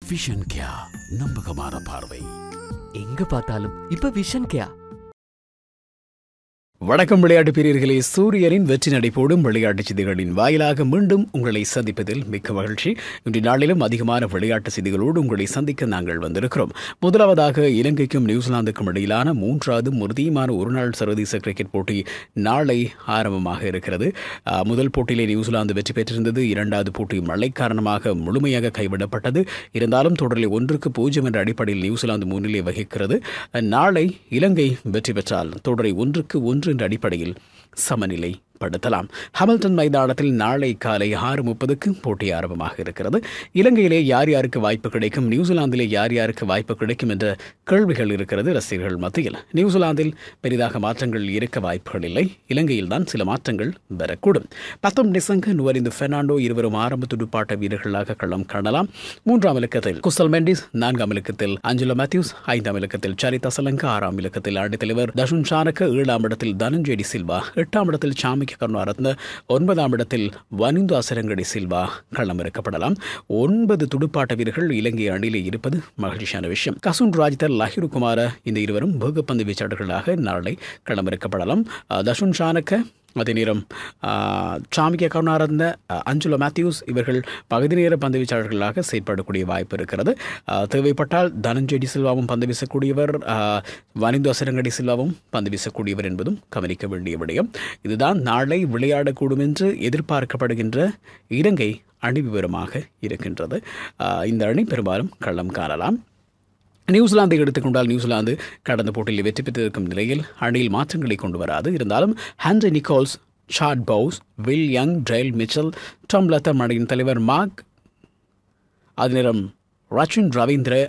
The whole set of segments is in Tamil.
விஷன் கியா நம்பகமான பார்வை எங்க பார்த்தாலும் இப்ப விஷன் கேயா வணக்கம் விளையாட்டு பிரியர்களே சூரியனின் வெற்றி நடைபோடும் விளையாட்டுச் செய்திகளின் வாயிலாக மீண்டும் உங்களை சந்திப்பதில் மிக்க மகிழ்ச்சி இன்று நாளிலும் அதிகமான விளையாட்டு செய்திகளோடு உங்களை சந்திக்க நாங்கள் வந்திருக்கிறோம் முதலாவதாக இலங்கைக்கும் நியூசிலாந்துக்கும் இடையிலான மூன்றாவது உறுதியுமான ஒருநாள் சர்வதேச கிரிக்கெட் போட்டி நாளை ஆரம்பமாக இருக்கிறது அஹ், முதல் போட்டியிலே நியூசிலாந்து வெற்றி பெற்றிருந்தது இரண்டாவது போட்டி மழை காரணமாக முழுமையாக கைவிடப்பட்டது இருந்தாலும் தொடரில் ஒன்றுக்கு பூஜ்ஜியம் என்ற அடிப்படையில் நியூசிலாந்து முன்னிலை வகிக்கிறது அஹ், நாளை இலங்கை வெற்றி பெற்றால் தொடரை ஒன்றுக்கு ஒன்று என்ற அடிப்படையில் சமநிலை படுத்தலாம் ஹாமில்டன் மைதானத்தில் நாளை காலை ஆறு முப்பதுக்கு போட்டி ஆரம்பமாக இருக்கிறது இலங்கையிலே யார் யாருக்கு வாய்ப்பு கிடைக்கும் நியூசிலாந்திலே யார் யாருக்கு வாய்ப்பு கிடைக்கும் என்ற கேள்விகள் இருக்கிறது ரசிகர்கள் மத்தியில் நியூசிலாந்தில் பெரிதாக மாற்றங்கள் இருக்க வாய்ப்புகள் இல்லை இலங்கையில் தான் சில மாற்றங்கள் வரக்கூடும் பத்தொம் டிசங்க நுவரிந்து பெர்னாண்டோ இருவரும் ஆரம்ப துடுப்பாட்ட வீரர்களாக களம் காணலாம் மூன்றாம் இலக்கத்தில் குசல் மெண்டிஸ் நான்காம் இலக்கத்தில் அஞ்சலோ மேத்யூஸ் ஐந்தாம் இலக்கத்தில் சரிதா சலங்கா ஆறாம் இலக்கத்தில் ஆட்டத்தலைவர் தஷுன் சானக்க ஏழாம் இடத்தில் தனஞ்சேடி சில்வா எட்டாம் இடத்தில் சாமிக்க கருணாரத்ன ஒன்பதாம் இடத்தில் வனிந்து அசரங்கடி சில்வா களமிறக்கப்படலாம் ஒன்பது துடுப்பாட்ட வீரர்கள் இலங்கை அணியிலே இருப்பது மகிழ்ச்சியான விஷயம் கசுன் ராஜ்தர் லஹிரு குமார இந்த இருவரும் வேகப்பந்து வீச்சாளர்களாக நாளை களமிறக்கப்படலாம் அஹ், தஷுன் சானக்க அதே நேரம் சாமிக்க கருணாரந்த அஞ்சுலோ மேத்யூஸ் இவர்கள் பகுதி நேர பந்து வீச்சாளர்களாக செயற்படக்கூடிய வாய்ப்பு இருக்கிறது ஆ, தேவைப்பட்டால் தனஞ்செடி சில்வாவும் பந்து வீசக்கூடியவர் ஆ, வனிந்து அசரங்கடி சில்வாவும் பந்து வீசக்கூடியவர் என்பதும் கவனிக்க வேண்டிய விடயம் இதுதான் நாளை விளையாடக்கூடும் என்று எதிர்பார்க்கப்படுகின்ற இலங்கை அணி விவரமாக இருக்கின்றது ஆ, இந்த அணி பெரும்பாலும் களம் காணலாம் நியூசிலாந்தை எடுத்துக்கொண்டால் நியூசிலாந்து கடந்த போட்டியில் வெற்றி பெற்றிருக்கும் நிலையில் அணியில் மாற்றங்களை கொண்டு வராது இருந்தாலும் Henry Nicholls Chad Bowes Will Young Daryl Mitchell Tom Latham அணியின் தலைவர் மார்க் அது நேரம் Rachin Ravindra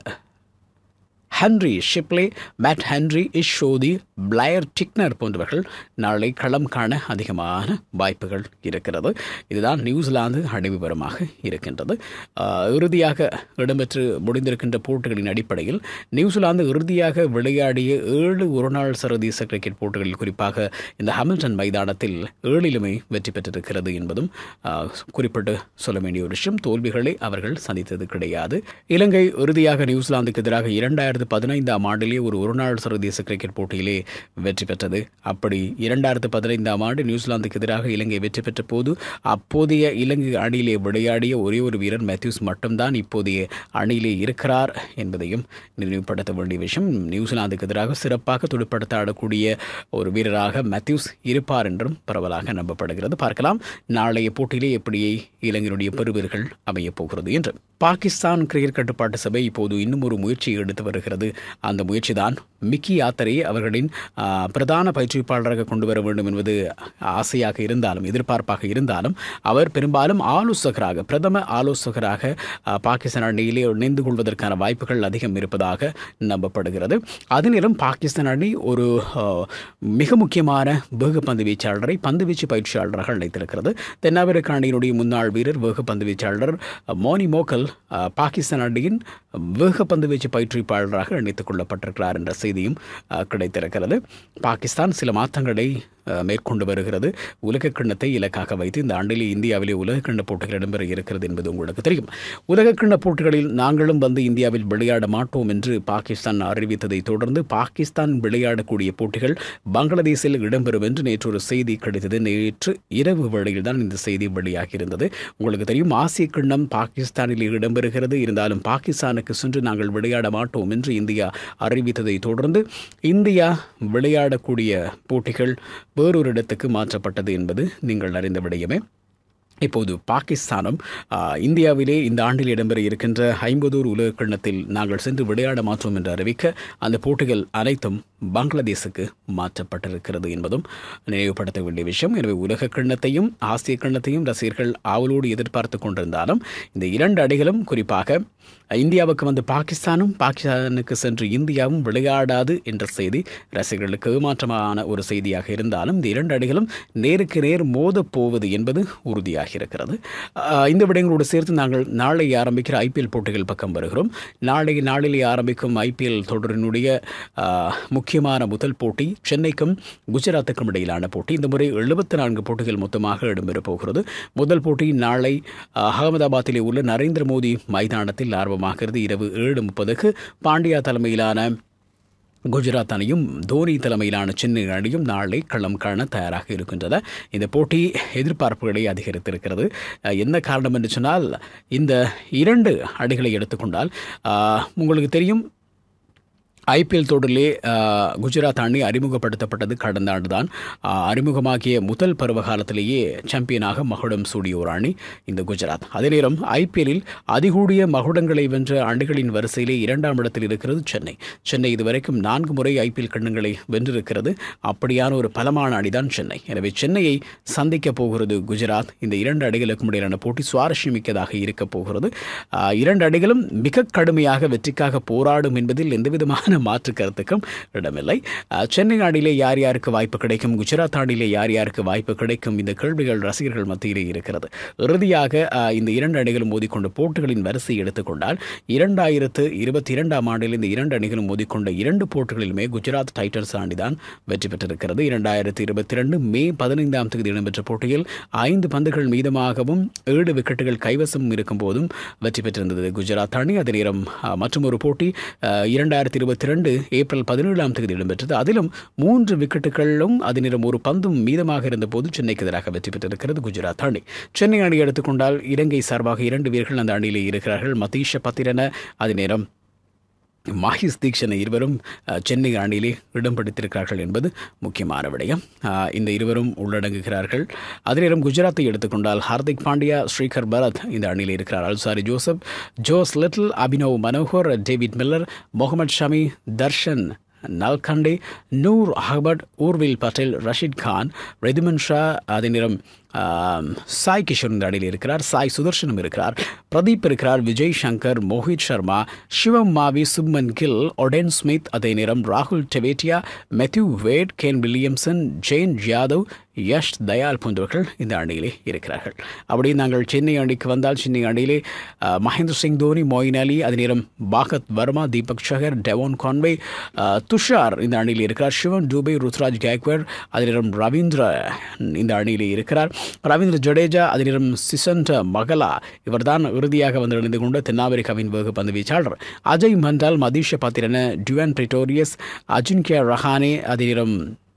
Henry Shipley Matt Henry Ish Sodhi Blair Tickner போன்றவர்கள் நாளை களம் காண அதிகமான வாய்ப்புகள் இருக்கிறது இதுதான் நியூசிலாந்து அணிவிவரமாக இருக்கின்றது ஆஹ், இறுதியாக இடம்பெற்று முடிந்திருக்கின்ற போட்டிகளின் அடிப்படையில் நியூசிலாந்து இறுதியாக விளையாடிய ஏழு ஒருநாள் சர்வதேச கிரிக்கெட் போட்டிகளில் குறிப்பாக இந்த ஹாமில்டன் மைதானத்தில் ஏழிலுமே வெற்றி பெற்றிருக்கிறது என்பதும் ஆஹ், குறிப்பிட்டு சொல்ல வேண்டிய ஒரு விஷயம் தோல்விகளை அவர்கள் சந்தித்தது கிடையாது இலங்கை இறுதியாக நியூசிலாந்துக்கு எதிராக இரண்டாயிரத்து பதினைந்தாம் ஆண்டிலே ஒரு ஒருநாள் சர்வதேச கிரிக்கெட் போட்டியிலே வெற்றி பெற்றது அப்படி இரண்டாயிரத்து பதினைந்தாம் ஆண்டு நியூசிலாந்துக்கு எதிராக இலங்கை வெற்றி பெற்ற போது அப்போதைய இலங்கை அணியிலே விளையாடிய ஒரே ஒரு வீரர் மேத்யூஸ் மட்டும்தான் இப்போதைய அணியிலே இருக்கிறார் என்பதையும் நினைவுபடுத்த வேண்டிய விஷயம் நியூசிலாந்துக்கு எதிராக சிறப்பாக துடுப்படுத்த ஆடக்கூடிய ஒரு வீரராக மேத்யூஸ் இருப்பார் என்றும் பரவலாக நம்பப்படுகிறது பார்க்கலாம் நாளைய போட்டியிலே எப்படியே இலங்கையினுடைய பெறுவீர்கள் அமையப் போகிறது என்று பாகிஸ்தான் கிரிக்கெட் கட்டுப்பாட்டு சபை இப்போது இன்னும் ஒரு முயற்சியை எடுத்து வருகிறது அந்த முயற்சி தான் மிக்கி யாத்தரை அவர்களின் ஆ, பிரதான பயிற்றுவிப்பாளராக கொண்டு வர வேண்டும் என்பது ஆசையாக இருந்தாலும் எதிர்பார்ப்பாக இருந்தாலும் அவர் பெரும்பாலும் ஆலோசகராக பிரதம ஆலோசகராக ஆ, பாகிஸ்தான் அணியிலே இணைந்து கொள்வதற்கான வாய்ப்புகள் அதிகம் இருப்பதாக நம்பப்படுகிறது அதே நேரம் பாகிஸ்தான் அணி ஒரு ஆ, மிக முக்கியமான வேகப்பந்து வீச்சாளரை பந்துவீச்சு பயிற்சியாளராக அழைத்திருக்கிறது தென்னாப்பிரிக்க அணியினுடைய முன்னாள் வீரர் வேகப்பந்து வீச்சாளர் மோனி மோக்கல் ஆ, பாகிஸ்தான் அணியின் வேகப்பந்து வீச்சு பயிற்றுவிப்பாளராக இணைத்துக் கொள்ளப்பட்டிருக்கிறார் என்ற செய்தியும் ஆ, கிடைத்திருக்கிறது பாகிஸ்தான் சில மாற்றங்களை ஆ, மேற்கொண்டு வருகிறது உலக கிண்ணத்தை இலக்காக வைத்து இந்த ஆண்டிலே இந்தியாவிலே உலக கிண்ண போட்டிகள் இடம்பெற இருக்கிறது என்பது உங்களுக்கு தெரியும் உலக கிண்ண போட்டிகளில் நாங்களும் வந்து இந்தியாவில் விளையாட மாட்டோம் என்று பாகிஸ்தான் அறிவித்ததை தொடர்ந்து பாகிஸ்தான் விளையாடக்கூடிய போட்டிகள் பங்களாதேஷில் இடம்பெறும் என்று நேற்று ஒரு செய்தி கிடைத்தது நேற்று இரவு வேளையில் தான் இந்த செய்தி வெளியாகி இருந்தது உங்களுக்கு தெரியும் ஆசிய கிண்ணம் பாகிஸ்தானில் இடம்பெறுகிறது இருந்தாலும் பாகிஸ்தானுக்கு சென்று நாங்கள் விளையாட மாட்டோம் என்று இந்தியா அறிவித்ததை தொடர்ந்து இந்தியா விளையாடக்கூடிய போட்டிகள் வேறொரு இடத்துக்கு மாற்றப்பட்டது என்பது நீங்கள் அறிந்த விடயமே இப்போது பாகிஸ்தானும் ஆ, இந்தியாவிலே இந்த ஆண்டில் இடம்பெற இருக்கின்ற ஐம்பதோர் உலக கிண்ணத்தில் நாங்கள் சென்று விளையாட மாற்றோம் என்று அறிவிக்க அந்த போட்டிகள் அனைத்தும் பங்களாதேஷுக்கு மாற்றப்பட்டிருக்கிறது என்பதும் நினைவுபடுத்த வேண்டிய விஷயம் எனவே உலக கிண்ணத்தையும் ஆசிய கிண்ணத்தையும் ரசிகர்கள் ஆவலோடு எதிர்பார்த்து கொண்டிருந்தாலும் இந்த இரண்டு அணிகளும் குறிப்பாக இந்தியாவுக்கு வந்து பாகிஸ்தானும் பாகிஸ்தானுக்கு சென்று இந்தியாவும் விளையாடாது என்ற செய்தி ரசிகர்களுக்கு ஏமாற்றமான ஒரு செய்தியாக இருந்தாலும் இந்த இரண்டு அணிகளும் நேருக்கு நேர் மோதப் போவது என்பது உறுதியாக இருக்கிறது ஆஹ் இந்த விடயங்களோடு சேர்த்து நாங்கள் நாளை ஆரம்பிக்கிற ஐபிஎல் போட்டிகள் பக்கம் வருகிறோம் நாளை நாளிலே ஆரம்பிக்கும் ஐபிஎல் தொடரினுடைய ஆஹ், முக்கியமான முதல் போட்டி சென்னைக்கும் குஜராத்துக்கும் இடையிலான போட்டி இந்த முறை எழுபத்தி நான்கு போட்டிகள் மொத்தமாக இடம்பெறப் போகிறது முதல் போட்டி நாளை ஆஹ், அகமதாபாத்திலே உள்ள நரேந்திர மோடி மைதானத்தில் ஆரம்பமாக ஆரம்பமாகிறது இரவு ஏழு முப்பதுக்கு பாண்டியா தலைமையிலான குஜராத் அணியும் தோனி தலைமையிலான சென்னை அணியும் நாளை களம் காண தயாராக இருக்கின்றன இந்த போட்டி எதிர்பார்ப்புகளை அதிகரித்திருக்கிறது அஹ், என்ன காரணம் என்று சொன்னால் இந்த இரண்டு அணிகளை எடுத்துக்கொண்டால் அஹ், உங்களுக்கு தெரியும் ஐபிஎல் தொடரிலே அஹ், குஜராத் அணி அறிமுகப்படுத்தப்பட்டது கடந்த ஆண்டுதான் அஹ், அறிமுகமாகிய முதல் பருவ காலத்திலேயே சாம்பியனாக மகுடம் சூடிய ஒரு அணி இந்த குஜராத் அதே நேரம் ஐபிஎல்லில் அதிகூடிய மகுடங்களை வென்ற அணிகளின் வரிசையிலே இரண்டாம் இடத்தில் இருக்கிறது சென்னை சென்னை இதுவரைக்கும் நான்கு முறை ஐபிஎல் கண்ணங்களை வென்றிருக்கிறது அப்படியான ஒரு பலமான அணிதான் சென்னை எனவே சென்னையை சந்திக்க போகிறது குஜராத் இந்த இரண்டு அணிகளுக்கும் இடையிலான போட்டி சுவாரஸ்யமிக்கதாக இருக்க போகிறது அஹ், இரண்டு அணிகளும் மிக கடுமையாக வெற்றிக்காக போராடும் என்பதில் எந்தவிதமான மாற்று கருத்துக்கும் இடமில்லை அஹ், சென்னை அணியிலே யார் யாருக்கு வாய்ப்பு கிடைக்கும் குஜராத் அணியிலே யார் யாருக்கு வாய்ப்பு கிடைக்கும் இந்த கேள்விகள் ரசிகர்கள் மத்தியிலே இருக்கிறது இறுதியாக அஹ், இந்த இரண்டு அணிகளும் மோதிக்கொண்ட போட்டிகளின் வரிசை எடுத்துக்கொண்டால் இரண்டாயிரத்து இருபத்தி இரண்டாம் ஆண்டில் இந்த இரண்டு அணிகளும் மோதிக்கொண்ட இரண்டு போட்டிகளிலுமே குஜராத் டைட்டன்ஸ் அணிதான் வெற்றி பெற்றிருக்கிறது இரண்டாயிரத்து இருபத்தி ரெண்டு மே பதினைந்தாம் தேதி இடம்பெற்ற போட்டியில் ஐந்து பந்துகள் மீதமாகவும் ஏழு விக்கெட்டுகள் கைவசம் இருக்கும் போதும் வெற்றி பெற்றிருந்தது குஜராத் அணி அதே நேரம் மற்றும் ஒரு போட்டி இரண்டாயிரத்தி இருபத்தி ரெண்டு ஏப்ரல் பதினேழாம் தேதி இடம்பெற்றது அதிலும் மூன்று விக்கெட்டுகளும் அதே நேரம் ஒரு பந்தும் மீதமாக இருந்தபோது சென்னைக்கு எதிராக வெற்றி பெற்றிருக்கிறது குஜராத் அணி சென்னை அணி எடுத்துக்கொண்டால் இலங்கை சார்பாக இரண்டு வீரர்கள் அந்த அணியிலே இருக்கிறார்கள் மதீஷ பத்திரன அதே நேரம் மஹிஸ் தீக்ஷன் இருவரும் அஹ், சென்னை அணியிலே இடம் பிடித்திருக்கிறார்கள் என்பது முக்கியமான விடயம் அஹ், இந்த இருவரும் உள்ளடங்குகிறார்கள் அதே நேரம் குஜராத்தை எடுத்துக்கொண்டால் ஹார்திக் பாண்டியா ஸ்ரீகர் பரத் இந்த அணியில் இருக்கிறார் Alzarri Joseph Josh Little Abhinav Manohar David Miller Mohammed Shami Darshan Nalkande Noor Ahmad Urvil Patel Rashid Khan Riddhiman Saha அதே நேரம் ஆம், சாய் கிஷோர் இந்த அணியில் இருக்கிறார் சாய் சுதர்ஷனும் இருக்கிறார் பிரதீப் இருக்கிறார் விஜய் சங்கர் மோஹித் சர்மா சிவம் மாவி சுப்மன் கில் ஒடென் ஸ்மித் அதே நேரம் ராகுல் Tewatia Matthew Wade Kane Williamson Jayant Yadav Yash Dayal போன்றவர்கள் இந்த அணியிலே இருக்கிறார்கள் அப்படி நாங்கள் சென்னை அணிக்கு வந்தால் சென்னை அணியிலே ஆ, மகேந்திர சிங் தோனி மொயின் அலி அதே நேரம் பாகத் வர்மா தீபக் சகர் டெவோன் கான்வே ஆ, துஷார் இந்த அணியில் இருக்கிறார் சிவன் டூபே ருத்ராஜ் கேக்வர் அதே நேரம் ரவீந்திர இந்த அணியிலே இருக்கிறார் ரவீந்திர ஜடேஜா அதே நேரம் சிசன்ட் மகலா இவர்தான் இறுதியாக வந்து இணைந்து கொண்ட தென்னாப்பிரிக்காவின் வேக பந்து வீச்சாளர் அஜய் மண்டால் மதீஷ பாத்திரன டுவன் பிரிட்டோரியஸ் அஜின்கியா ரஹானே அதே நேரம்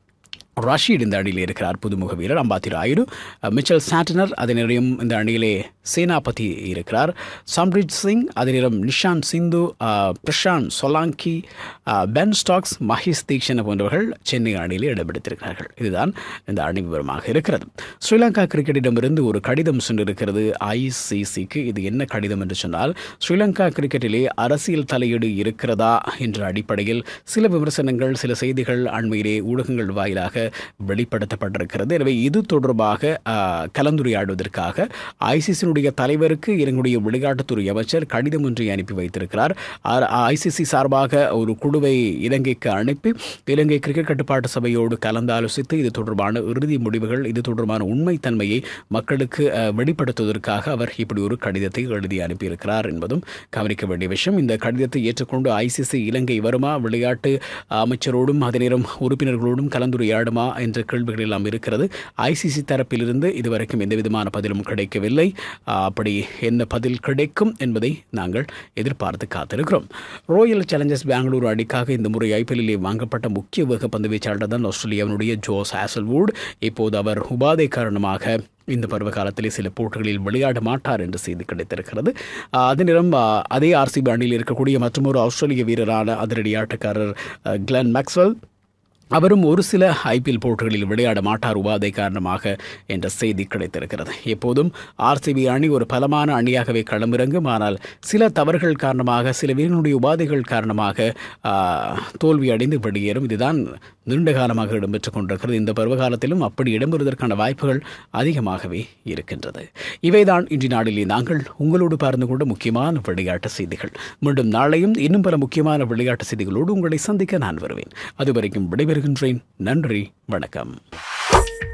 ரஷீட் இந்த அணியில் இருக்கிறார் புதுமுக வீரர் அம்பாத்தி ராயுடு மிச்சல் சாண்டனர் அதே நேரம் இந்த அணியிலே சேனாபதி இருக்கிறார் சம்ரிஜ் சிங் அதே நேரம் நிஷாந்த் சிந்து அஹ், பிரசாந்த் சொலாங்கி அஹ், பென் ஸ்டாக்ஸ் மஹேஷ் தீக்ஷன் போன்றவர்கள் சென்னை அணியிலே இடம்பிடித்திருக்கிறார்கள் இதுதான் இந்த அணி விவரமாக இருக்கிறது ஸ்ரீலங்கா கிரிக்கெட்டிடமிருந்து ஒரு கடிதம் சென்றிருக்கிறது ஐசிசிக்கு இது என்ன கடிதம் என்று சொன்னால் ஸ்ரீலங்கா கிரிக்கெட்டிலே அரசியல் தலையீடு இருக்கிறதா என்ற அடிப்படையில் சில விமர்சனங்கள் சில செய்திகள் அண்மையிலே ஊடகங்கள் வாயிலாக வெளிப்படுத்தப்பட்டிருக்கிறது எனவே இது தொடர்பாக ஆ, கலந்துரையாடுவதற்காக ஐசிசியினுடைய தலைவருக்கு இலங்கையுடைய விளையாட்டுத்துறை அமைச்சர் கடிதம் ஒன்றை அனுப்பி வைத்திருக்கிறார் ஐசிசி சார்பாக ஒரு குழுவை இலங்கைக்கு அனுப்பி இலங்கை கிரிக்கெட் கட்டுப்பாட்டு சபையோடு கலந்தாலோசித்து இது தொடர்பான இறுதி முடிவுகள் இது தொடர்பான உண்மைத்தன்மையை மக்களுக்கு அ, வெளிப்படுத்துவதற்காக அவர் இப்படி ஒரு கடிதத்தை எழுதி அனுப்பியிருக்கிறார் என்பதும் கவனிக்க வேண்டிய விஷயம் இந்த கடிதத்தை ஏற்றுக்கொண்டு ஐசிசி இலங்கை வருமா விளையாட்டு அமைச்சரோடும் அதே நேரம் உறுப்பினர்களோடும் கலந்துரையாடுமா என்ற கேள்விகள் எல்லாம் இருக்கிறது ஐசிசி தரப்பிலிருந்து இதுவரைக்கும் எந்த விதமான பதிலும் கிடைக்கவில்லை ஆ, அப்படி என்ன பதில் கிடைக்கும் என்பதை நாங்கள் எதிர்பார்த்து காத்திருக்கிறோம் ரோயல் சேலஞ்சர்ஸ் பெங்களூரு அணிக்காக இந்த முறை ஐபிஎல்லிலே வாங்கப்பட்ட முக்கிய வேக பந்து வீச்சாளர் தான் ஆஸ்திரேலியாவினுடைய ஜோஸ் ஹேசல்வுட் இப்போது அவர் உபாதை காரணமாக இந்த பருவ காலத்திலே சில போட்டிகளில் விளையாட மாட்டார் என்று செய்தி கிடைத்திருக்கிறது ஆஹ் அதே நேரம் ஆஹ் அதே ஆர்சிபி அணியில் இருக்கக்கூடிய மற்றொரு ஆஸ்திரேலிய வீரரான அதிரடி ஆட்டக்காரர் ஆஹ் கிளென் மேக்ஸ்வெல் அவரும் ஒரு சில ஐபிஎல் போட்டிகளில் விளையாட மாட்டார் உபாதை காரணமாக என்ற செய்தி கிடைத்திருக்கிறது எப்போதும் ஆர்சிபி அணி ஒரு பலமான அணியாகவே களமிறங்கும் ஆனால் சில தவறுகள் காரணமாக சில வீரர்களுடைய உபாதைகள் காரணமாக ஆ, தோல்வி அடைந்து வெளியேறும் இதுதான் நீண்ட காலமாக இடம்பெற்றுக் கொண்டிருக்கிறது இந்த பருவகாலத்திலும் அப்படி இடம்பெறுவதற்கான வாய்ப்புகள் அதிகமாகவே இருக்கின்றது இவைதான் இன்று நாளிலே நாங்கள் உங்களோடு பார்ந்து கொண்ட முக்கியமான விளையாட்டு செய்திகள் மீண்டும் நாளையும் இன்னும் பல முக்கியமான விளையாட்டு செய்திகளோடு உங்களை சந்திக்க நான் வருவேன் அதுவரைக்கும் விடைபெறுகின்றேன் நன்றி வணக்கம்